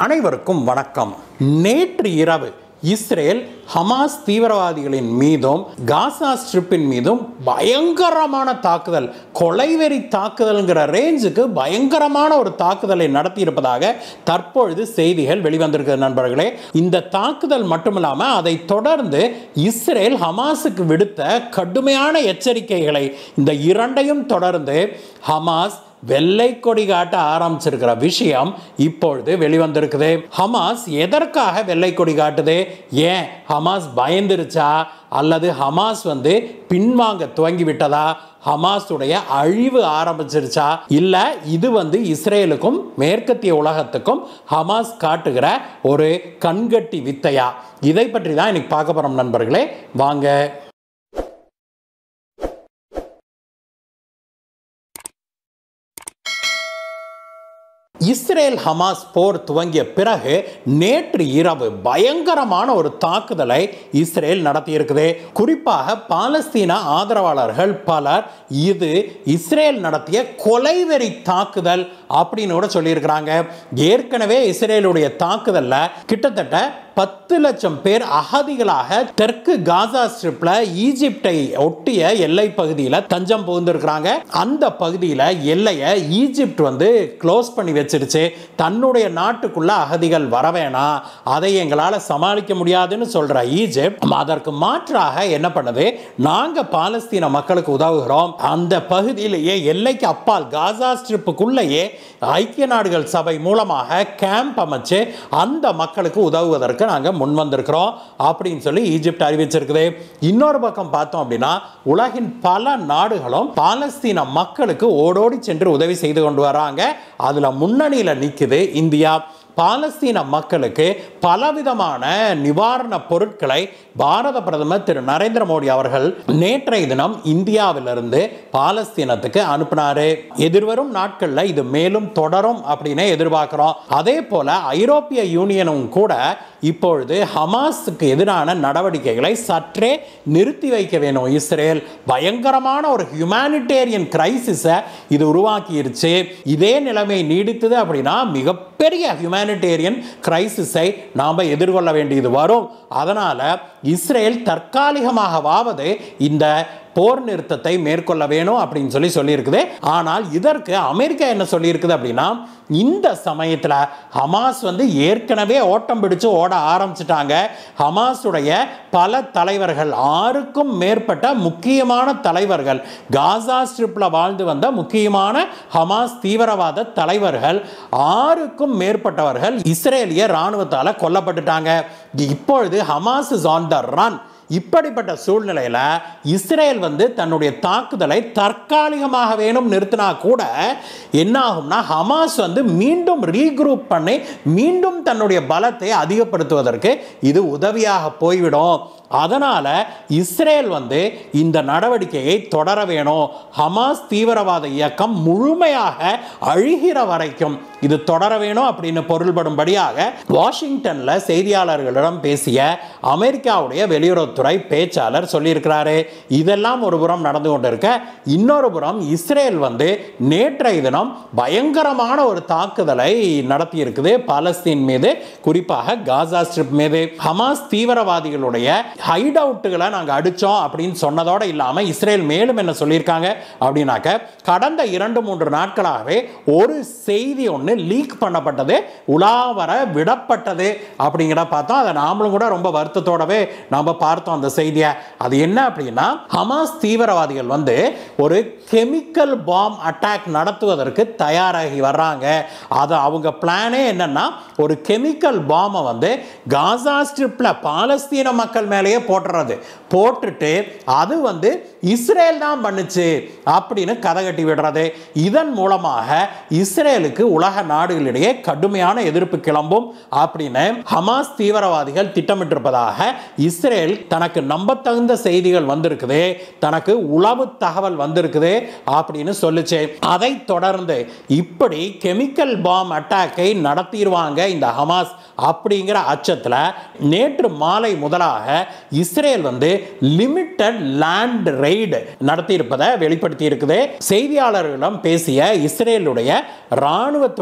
அனைவருக்கும் வணக்கம் நேற்று இரவு இஸ்ரேல் ஹமாஸ் தீவிரவாதிகளின் மீதும் காசா ஸ்ட்ரிப்பின் மீதும் பயங்கரமான தாக்குதல் கொலைவெறி தாக்குதல்ங்கிற ரேஞ்சுக்கு பயங்கரமான ஒரு தாக்குதலை நடத்தியிருப்பதாக தற்பொழுது செய்திகள் வெளிவந்திருக்கிறது நண்பர்களே இந்த தாக்குதல் மட்டுமில்லாமல் அதை தொடர்ந்து இஸ்ரேல் ஹமாஸுக்கு விடுத்த கடுமையான எச்சரிக்கைகளை இந்த இரண்டையும் தொடர்ந்து ஹமாஸ் வெள்ளை கொடி காட்ட ஆரம்பிச்சிருக்கிற விஷயம் இப்பொழுது வெளிவந்திருக்குது ஹமாஸ் எதற்காக வெள்ளை கொடி காட்டுது ஏன் ஹமாஸ் பயந்துருச்சா அல்லது ஹமாஸ் வந்து பின்வாங்க துவங்கி விட்டதா ஹமாஸுடைய அழிவு ஆரம்பிச்சிருச்சா இல்ல இது வந்து இஸ்ரேலுக்கும் மேற்கத்திய உலகத்துக்கும் ஹமாஸ் காட்டுகிற ஒரு கண்கட்டி வித்தையா இதை பற்றி தான் இன்னைக்கு பார்க்க போறோம் நண்பர்களே வாங்க இஸ்ரேல் ஹமாஸ் போர் துவங்கிய பிறகு நேற்று இரவு பயங்கரமான ஒரு தாக்குதலை இஸ்ரேல் நடத்தியிருக்குது குறிப்பாக பாலஸ்தீன ஆதரவாளர்கள் பலர் இது இஸ்ரேல் நடத்திய கொலைவெறி தாக்குதல் அப்படின்னு கூட சொல்லியிருக்கிறாங்க ஏற்கனவே இஸ்ரேலுடைய தாக்குதல்ல கிட்டத்தட்ட பத்து லட்சம் பேர் அகதிகளாக தெற்கு காசா ஸ்ட்ரிப்ல ஈஜிப்டை ஒட்டிய எல்லை பகுதியில் தஞ்சம் புகுந்திருக்கிறாங்க அந்த பகுதியில் எல்லையை ஈஜிப்ட் வந்து க்ளோஸ் பண்ணி வச்சிருச்சு தன்னுடைய நாட்டுக்குள்ள அகதிகள் வர வேணாம் அதை எங்களால் சமாளிக்க முடியாதுன்னு சொல்ற ஈஜிப்ட் அதற்கு மாற்றாக என்ன பண்ணுது நாங்க பாலஸ்தீன மக்களுக்கு உதவுகிறோம் அந்த பகுதியிலேயே எல்லைக்கு அப்பால் காசா ஸ்ட்ரிப்புக்குள்ளேயே ஐக்கிய நாடுகள் சபை மூலமாக கேம்ப் அமைச்சு அந்த மக்களுக்கு உதவுவதற்கு நாங்கள் முன் வந்திருக்கிறோம் அப்படின்னு சொல்லி ஈஜிப்ட் அறிவிச்சிருக்குது இன்னொரு பக்கம் பார்த்தோம் அப்படின்னா உலகின் பல நாடுகளும் பாலஸ்தீன மக்களுக்கு ஓடோடி சென்று உதவி செய்து கொண்டு வராங்க அதில் முன்னணியில் நிற்குது இந்தியா பாலஸ்தீன மக்களுக்கு பலவிதமான நிவாரண பொருட்களை பாரத பிரதமர் திரு நரேந்திர மோடி அவர்கள் நேற்றைய தினம் இந்தியாவிலிருந்து பாலஸ்தீனத்துக்கு அனுப்பினாரு எதிர்வரும் நாட்களில் இது மேலும் தொடரும் அப்படின்னு எதிர்பார்க்கிறோம் அதே போல ஐரோப்பிய யூனியனும் கூட இப்பொழுது ஹமாஸுக்கு எதிரான நடவடிக்கைகளை சற்றே நிறுத்தி வைக்க வேணும் இஸ்ரேல் பயங்கரமான ஒரு ஹியூமானிட்டேரியன் கிரைசிஸை இது உருவாக்கிருச்சு இதே நிலைமை நீடித்தது அப்படின்னா மிகப்பெரிய ஹியூமானிட்டேரியன் கிரைசிஸை நாம் எதிர்கொள்ள வேண்டியது வரும் அதனால் இஸ்ரேல் தற்காலிகமாகவாவது இந்த போர் நிறுத்தத்தை மேற்கொள்ள வேணும் அப்படின்னு சொல்லி சொல்லியிருக்குது ஆனால் இதற்கு அமெரிக்கா என்ன சொல்லியிருக்குது அப்படின்னா இந்த சமயத்தில் ஹமாஸ் வந்து ஏற்கனவே ஓட்டம் பிடிச்சு ஓட ஆரம்பிச்சிட்டாங்க ஹமாஸுடைய பல தலைவர்கள் ஆறுக்கும் மேற்பட்ட முக்கியமான தலைவர்கள் காசா ஸ்ட்ரிப்பில் வாழ்ந்து வந்த முக்கியமான ஹமாஸ் தீவிரவாத தலைவர்கள் ஆறுக்கும் மேற்பட்டவர்கள் இஸ்ரேலிய இராணுவத்தால் கொல்லப்பட்டுட்டாங்க இப்பொழுது Hamas is on the run இப்படிப்பட்ட சூழ்நிலையில் இஸ்ரேல் வந்து தன்னுடைய தாக்குதலை தற்காலிகமாக வேணும் நிறுத்தினா கூட என்ன ஆகும்னா ஹமாஸ் வந்து மீண்டும் ரீக்ரூப் பண்ணி மீண்டும் தன்னுடைய பலத்தை அதிகப்படுத்துவதற்கு இது உதவியாக போய்விடும் அதனால் இஸ்ரேல் வந்து இந்த நடவடிக்கையை தொடர வேணும் ஹமாஸ் தீவிரவாத இயக்கம் முழுமையாக அழுகிற வரைக்கும் இது தொடர வேணும் அப்படின்னு பொருள்படும்படியாக வாஷிங்டனில் செய்தியாளர்களிடம் பேசிய அமெரிக்காவுடைய வெளியுறவுத்துறை பேச்சாளர் சொல்லியிருக்கிறாரு இதெல்லாம் ஒரு புறம் நடந்து கொண்டிருக்க இன்னொரு புறம் இஸ்ரேல் வந்து நேற்றைய தினம் பயங்கரமான ஒரு தாக்குதலை நடத்தியிருக்குது பாலஸ்தீன் மீது குறிப்பாக காசா ஸ்ட்ரிப் மீது ஹமாஸ் தீவிரவாதிகளுடைய ஹைட் அவுட்டுகளை நாங்கள் அடித்தோம் அப்படின்னு சொன்னதோடு இல்லாமல் இஸ்ரேல் மேலும் என்ன சொல்லியிருக்காங்க அப்படின்னாக்க கடந்த இரண்டு மூன்று நாட்களாகவே ஒரு செய்தி ஒன்று லீக் பண்ணப்பட்டது உலாவர விடப்பட்டது அப்படிங்கிற பார்த்தோம் அதை நாமளும் கூட ரொம்ப வருத்தத்தோடவே நாம் பார்த்தோம் அந்த செய்தியை அது என்ன அப்படின்னா ஹமாஸ் தீவிரவாதிகள் வந்து ஒரு கெமிக்கல் பாம் அட்டாக் நடத்துவதற்கு தயாராகி வர்றாங்க அது அவங்க பிளானே என்னன்னா ஒரு கெமிக்கல் பாமை வந்து காசா ஸ்ட்ரிப்பில் பாலஸ்தீன மக்கள் மேலேயே போட்டுறது போட்டுட்டு அது வந்து இஸ்ரேல் தான் பண்ணுச்சு அப்படின்னு கதை கட்டி விடுறது இதன் மூலமாக இஸ்ரேலுக்கு உலக நாடுகளிடையே கடுமையான எதிர்ப்பு கிளம்பும் அப்படின்னு ஹமாஸ் தீவிரவாதிகள் திட்டமிட்டிருப்பதாக இஸ்ரேல் தனக்கு நம்பத்தகுந்த செய்திகள் வந்திருக்குது தனக்கு உளவு தகவல் வந்திருக்குது அப்படின்னு சொல்லுச்சு அதை தொடர்ந்து இப்படி கெமிக்கல் பாம் அட்டாக்கை நடத்திடுவாங்க இந்த ஹமாஸ் அப்படிங்கிற அச்சத்தில் நேற்று மாலை முதலாக இஸ்ரேல் வந்து லிமிட்டட் லேண்ட் ரெய்டு நடத்தியிருப்பதை வெளிப்படுத்தி இருக்குது செய்தியாளர்களிடம் பேசிய இஸ்ரேலுடைய இராணுவத்துடைய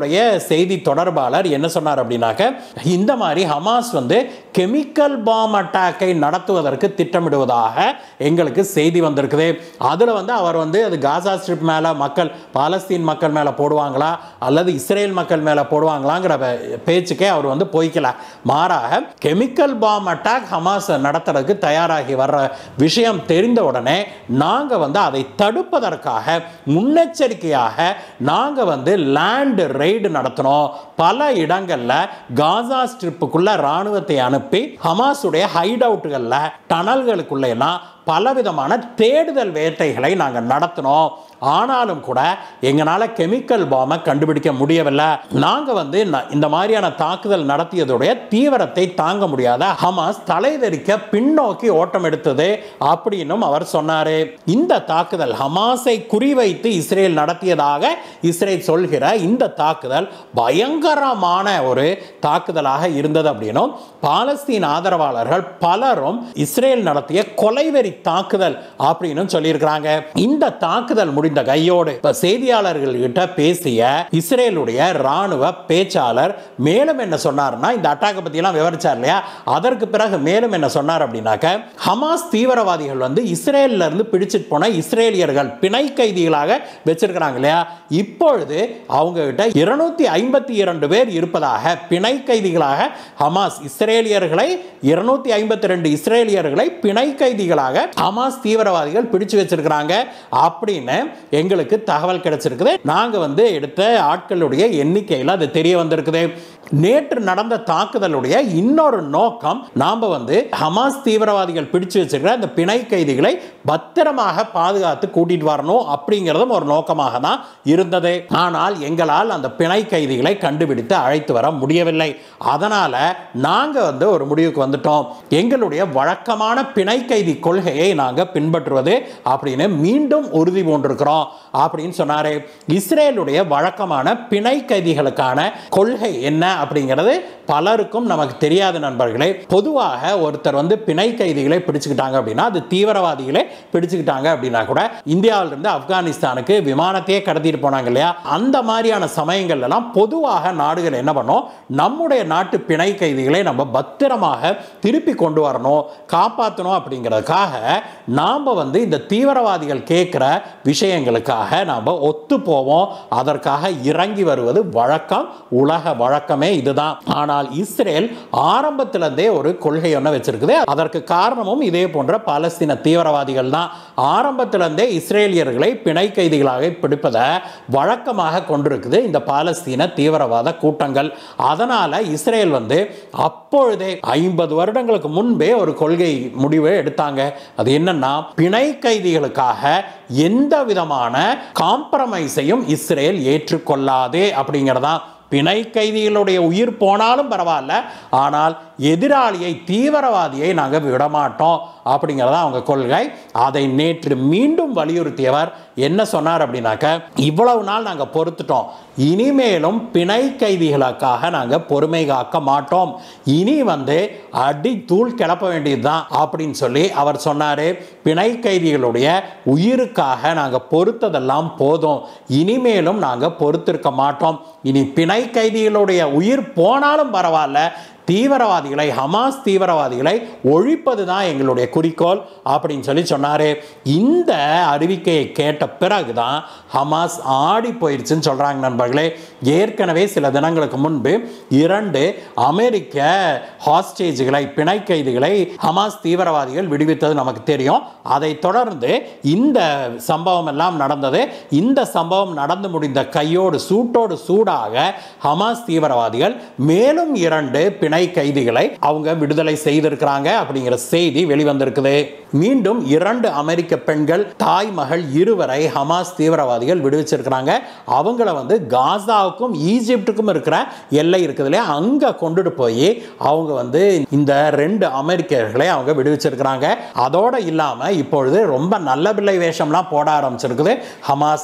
இஸ்ரேலுடைய செய்தி தொடர்பாளர் என்ன சொன்னார் அப்படின்னாக்க இந்த மாதிரி ஹமாஸ் வந்து கெமிக்கல் பாம் அட்டாக்கை நடத்துவதற்கு திட்டமிடுவதாக எங்களுக்கு செய்தி வந்திருக்குது அதில் வந்து அவர் வந்து அது காசா ஸ்ட்ரிப் மேலே மக்கள் பாலஸ்தீன் மக்கள் மேலே போடுவாங்களா அல்லது இஸ்ரேல் மக்கள் மேலே போடுவாங்களாங்கிற பே- பேச்சுக்கே அவர் வந்து போய்க்கல மாறாக கெமிக்கல் பாம் அட்டாக் ஹமாஸ் நடத்துறதுக்கு தயாராகி வர்ற விஷயம் தெரிந்த உடனே நாங்கள் வந்து அதை தடுப்பதற்காக முன்னெச்சரிக்கையாக நாங்கள் வந்து லேண்ட் ரெய்டு நடத்தினோம் பல இடங்களில் காசா ஸ்ட்ரிப்புக்குள்ள ராணுவத்தை அனுப்பி ஹமாஸுடைய ஹைட் அவுட்டுகளில் டனல்களுக்குள்ள எல்லாம் பலவிதமான தேடுதல் வேட்டைகளை நாங்கள் நடத்தினோம் ஆனாலும் கூட எங்களால் கெமிக்கல் பாமை கண்டுபிடிக்க முடியவில்லை நாங்கள் வந்து ந- இந்த மாதிரியான தாக்குதல் நடத்தியதுடைய தீவிரத்தை தாங்க முடியாத ஹமாஸ் தலைதெறிக்க பின்னோக்கி ஓட்டம் எடுத்தது அப்படின்னும் அவர் சொன்னார் இந்த தாக்குதல் ஹமாஸை குறிவைத்து இஸ்ரேல் நடத்தியதாக இஸ்ரேல் சொல்கிற இந்த தாக்குதல் பயங்கரமான ஒரு தாக்குதலாக இருந்தது அப்படின்னும் பாலஸ்தீன் ஆதரவாளர்கள் பலரும் இஸ்ரேல் நடத்திய கொலைவெறி தாக்குதல் அப்படின்னு சொல்லியிருக்கிறாங்க இந்த தாக்குதல் முடிந்த கையோடு இப்ப செய்தியாளர்கள் கிட்ட பேசிய இஸ்ரேலுடைய ராணுவ பேச்சாளர் மேலும் என்ன சொன்னார்னா இந்த அட்டாக்கை பத்தி எல்லாம் விவரிச்சார் இல்லையா அதற்கு பிறகு மேலும் என்ன சொன்னார் அப்படின்னாக்க ஹமாஸ் தீவிரவாதிகள் வந்து இஸ்ரேல்ல இருந்து பிடிச்சிட்டு போன இஸ்ரேலியர்கள் பிணை கைதிகளாக வச்சிருக்கிறாங்க இல்லையா இப்பொழுது அவங்க கிட்ட இருநூத்தி ஐம்பத்தி இரண்டு பேர் இருப்பதாக பிணை கைதிகளாக ஹமாஸ் இஸ்ரேலியர்களை இருநூத்தி ஐம்பத்தி ரெண்டு இஸ்ரேலியர்களை பிணை கைதிகளாக ஹமாஸ் தீவிரவாதிகள் பிடிச்சு வச்சிருக்கிறாங்க அப்படின்னு எங்களுக்கு தகவல் கிடைச்சிருக்குது நாங்க வந்து எடுத்த ஆட்களுடைய எண்ணிக்கையில் அது தெரிய வந்திருக்குது நேற்று நடந்த தாக்குதலுடைய இன்னொரு நோக்கம் நாம வந்து ஹமாஸ் தீவிரவாதிகள் பிடிச்சு வச்சிருக்கிற அந்த பிணை கைதிகளை பத்திரமாக பாதுகாத்து கூட்டிட்டு வரணும் அப்படிங்கிறதும் ஒரு நோக்கமாக தான் இருந்தது ஆனால் எங்களால் அந்த பிணை கைதிகளை கண்டுபிடித்து அழைத்து வர முடியவில்லை அதனால நாங்க வந்து ஒரு முடிவுக்கு வந்துட்டோம் எங்களுடைய வழக்கமான பிணை கைதி கொள்கையை நாங்க பின்பற்றுவது அப்படின்னு மீண்டும் உறுதி பூண்டிருக்கிறோம் அப்படின்னு சொன்னாரு இஸ்ரேலுடைய வழக்கமான பிணை கைதிகளுக்கான கொள்கை என்ன அப்படிங்கிறது பலருக்கும் நமக்கு தெரியாத நண்பர்களே பொதுவாக ஒருத்தர் வந்து பிணை கைதிகளை பிடிச்சுக்கிட்டாங்க அப்படின்னா அது தீவிரவாதிகளே பிடிச்சுக்கிட்டாங்க அப்படின்னா கூட இந்தியாவில இருந்து ஆப்கானிஸ்தானுக்கு விமானத்தையே கடத்திட்டு போனாங்க இல்லையா அந்த மாதிரியான சமயங்கள்ல எல்லாம் பொதுவாக நாடுகள் என்ன பண்ணோம் நம்முடைய நாட்டு பிணை கைதிகளை நம்ம பத்திரமாக திருப்பி கொண்டு வரணும் காப்பாற்றணும் அப்படிங்கிறதுக்காக நாம் வந்து இந்த தீவிரவாதிகள் கேட்குற விஷயங்களுக்காக நாம் ஒத்து போவோம் அதற்காக இறங்கி வருவது வழக்கம் உலக வழக்கமே இதுதான் ஆனால் இஸ்ரேல் ஆரம்பத்திலிருந்தே ஒரு கொள்கை ஒன்று வச்சிருக்குது அதற்கு காரணமும் இதே போன்ற பாலஸ்தீன தீவிரவாதிகள் தான் ஆரம்பத்திலிருந்தே இஸ்ரேலியர்களை பிணை கைதிகளாக பிடிப்பதை வழக்கமாக கொண்டிருக்குது இந்த பாலஸ்தீன தீவிரவாத கூட்டங்கள் அதனால இஸ்ரேல் வந்து அப்பொழுதே ஐம்பது வருடங்களுக்கு முன்பே ஒரு கொள்கை முடிவை எடுத்தாங்க அது என்னன்னா பிணை கைதிகளுக்காக எந்த விதமான காம்ப்ரமைஸையும் இஸ்ரேல் ஏற்றுக்கொள்ளாதே அப்படிங்கிறதான் பிணை கைதிகளுடைய உயிர் போனாலும் பரவாயில்ல ஆனால் எதிராளியை தீவிரவாதியை நாங்கள் விடமாட்டோம் அப்படிங்கிறதா அவங்க கொள்கை அதை நேற்று மீண்டும் வலியுறுத்தியவர் என்ன சொன்னார் அப்படின்னாக்க இவ்வளவு நாள் நாங்கள் பொறுத்துட்டோம் இனிமேலும் பிணை கைதிகளுக்காக நாங்கள் பொறுமை காக்க மாட்டோம் இனி வந்து அடி தூள் கிளப்ப வேண்டியதுதான் அப்படின்னு சொல்லி அவர் சொன்னார் பிணை கைதிகளுடைய உயிருக்காக நாங்கள் பொறுத்ததெல்லாம் போதும் இனிமேலும் நாங்கள் பொறுத்திருக்க மாட்டோம் இனி பிணை கைதிகளுடைய உயிர் போனாலும் பரவாயில்ல தீவிரவாதிகளை ஹமாஸ் தீவிரவாதிகளை ஒழிப்பது தான் எங்களுடைய குறிக்கோள் அப்படின்னு சொல்லி சொன்னார் இந்த அறிவிக்கையை கேட்ட பிறகு தான் ஹமாஸ் ஆடி போயிடுச்சுன்னு சொல்கிறாங்க நண்பர்களே ஏற்கனவே சில தினங்களுக்கு முன்பு இரண்டு அமெரிக்க ஹாஸ்டேஜ்களை பிணை கைதிகளை ஹமாஸ் தீவிரவாதிகள் விடுவித்தது நமக்கு தெரியும் அதை தொடர்ந்து இந்த சம்பவம் எல்லாம் நடந்தது இந்த சம்பவம் நடந்து முடிந்த கையோடு சூட்டோடு சூடாக ஹமாஸ் தீவிரவாதிகள் மேலும் இரண்டு பிணை கைதிகளை அவங்க விடுதலை செய்திருக்கிறாங்க அப்படிங்கிற செய்தி வெளிவந்திருக்குது மீண்டும் இரண்டு அமெரிக்க பெண்கள் தாய் மகள் இருவரை ஹமாஸ் தீவிரவாதிகள் விடுவிச்சிருக்கிறாங்க அவங்கள வந்து காசாவுக்கும் ஈஜிப்டுக்கும் இருக்கிற எல்லை இருக்குது இல்லையா அங்கே கொண்டுட்டு போய் அவங்க வந்து இந்த ரெண்டு அமெரிக்கர்களை அவங்க விடுவிச்சிருக்கிறாங்க அதோட இல்லாமல் இப்பொழுது ரொம்ப நல்ல பிள்ளை வேஷம்லாம் போட ஆரம்பிச்சிருக்குது ஹமாஸ்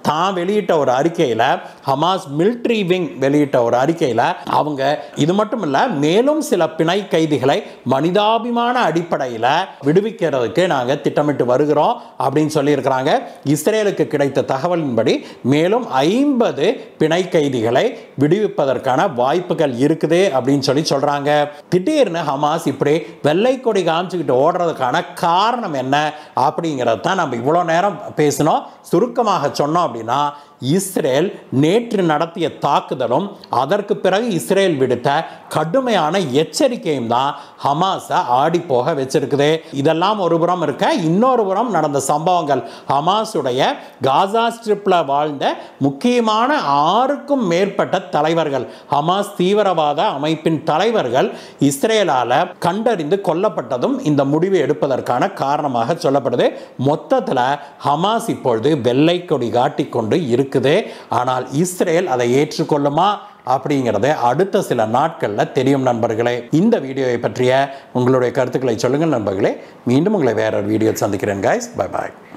தான் வெளியிட்ட ஒரு அறிக்கையில் ஹமாஸ் மிலிட்ரி விங் வெளியிட்ட ஒரு அறிக்கையில் அவங்க இது மட்டும் இல்லை மேலும் சில பிணை கைதிகளை மனிதாபிமான அடிப்படையில் விடுவிக்கிறதுக்கு நாங்கள் திட்டமிட்டு வருகிறோம் அப்படின்னு சொல்லியிருக்கிறாங்க இஸ்ரேலுக்கு கிடைத்த தகவலின்படி மேலும் ஐம்பது பிணை கைதிகளை விடுவிப்பதற்கான வாய்ப்புகள் இருக்குது அப்படின்னு சொல்லி சொல்றாங்க திடீர்னு ஹமாஸ் இப்படி வெள்ளை கொடி காமிச்சுக்கிட்டு ஓடுறதுக்கான காரணம் என்ன அப்படிங்கிறது தான் நம்ம இவ்வளோ நேரம் பேசினோம் சுருக்கமாக சொன்னோம் அப்படின்னா இஸ்ரேல் நேற்று நடத்திய தாக்குதலும் அதற்கு பிறகு இஸ்ரேல் விடுத்த கடுமையான எச்சரிக்கையும் தான் ஹமாஸை ஆடி போக வச்சிருக்குது இதெல்லாம் ஒரு புறம் இருக்க இன்னொரு புறம் நடந்த சம்பவங்கள் ஹமாஸுடைய காசா ஸ்ட்ரிப்பில் வாழ்ந்த முக்கியமான ஆறுக்கும் மேற்பட்ட தலைவர்கள் ஹமாஸ் தீவிரவாத அமைப்பின் தலைவர்கள் இஸ்ரேலால் கண்டறிந்து கொல்லப்பட்டதும் இந்த முடிவு எடுப்பதற்கான காரணமாக சொல்லப்படுது மொத்தத்தில் ஹமாஸ் இப்பொழுது வெள்ளை கொடி காட்டிக்கொண்டு இருக்குது ஆனால் இஸ்ரேல் அதை ஏற்றுக்கொள்ளுமா அப்படிங்கிறத அடுத்த சில நாட்களில் தெரியும் நண்பர்களே இந்த வீடியோவை பற்றிய உங்களுடைய கருத்துக்களை சொல்லுங்கள் நண்பர்களே மீண்டும் உங்களை வேற ஒரு வீடியோ சந்திக்கிறேன் guys bye பாய்